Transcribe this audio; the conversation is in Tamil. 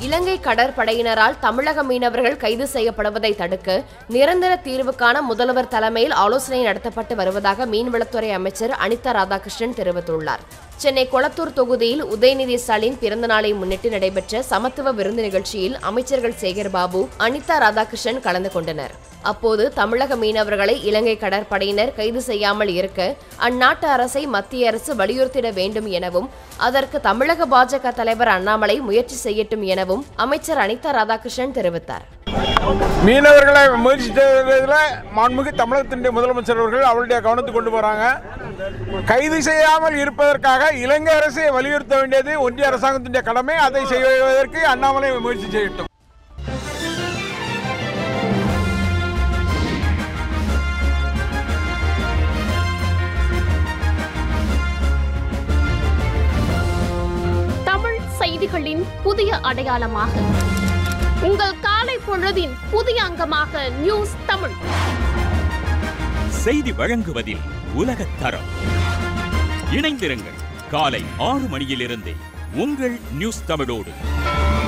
இலங்கை கடற்படையினரால் தமிழக மீனவர்கள் கைது செய்யப்படுவதை தடுக்க நிரந்தர தீர்வுக்கான முதல்வர் தலைமையில் ஆலோசனை நடத்தப்பட்டு வருவதாக மீன்வளத்துறை அமைச்சர் அனிதா ராதாகிருஷ்ணன் தெரிவித்துள்ளார் சென்னை கொளத்தூர் தொகுதியில் உதயநிதி ஸ்டாலின் பிறந்த நாளை முன்னிட்டு நடைபெற்ற சமத்துவ விருந்து நிகழ்ச்சியில் அமைச்சர்கள் சேகர்பாபு அனிதா ராதாகிருஷ்ணன் கலந்து கொண்டனர் அப்போது தமிழக மீனவர்களை இலங்கை கடற்படையினர் கைது செய்யாமல் இருக்க அந்நாட்டு அரசை மத்திய அரசு வலியுறுத்திட வேண்டும் எனவும் அதற்கு தமிழக பாஜக தலைவர் அண்ணாமலை முயற்சி செய்யட்டும் எனவும் அமைச்சர் அனிதா ராதாகிருஷ்ணன் தெரிவித்தார் மீனவர்களை முயற்சி செய்வதில் மாண்புமிகு தமிழகத்தினுடைய முதலமைச்சர் அவர்கள் அவருடைய கவனத்துக்கு கொண்டு போறாங்க கைது செய்யாமல் இருப்பதற்காக இலங்கை அரசை வலியுறுத்த வேண்டியது ஒன்றிய அரசாங்கத்தினுடைய கடமை அதை செய்வதற்கு அண்ணாமலை முயற்சி செய்யட்டும் தமிழ் செய்திகளின் புதிய அடையாளமாக உங்கள் காலை பொழுதின் புதிய அங்கமாக நியூஸ் தமிழ் செய்தி வழங்குவதில் உலகத் தரம் இணைந்திருங்கள் காலை ஆறு மணியிலிருந்தே உங்கள் நியூஸ் தமிழோடு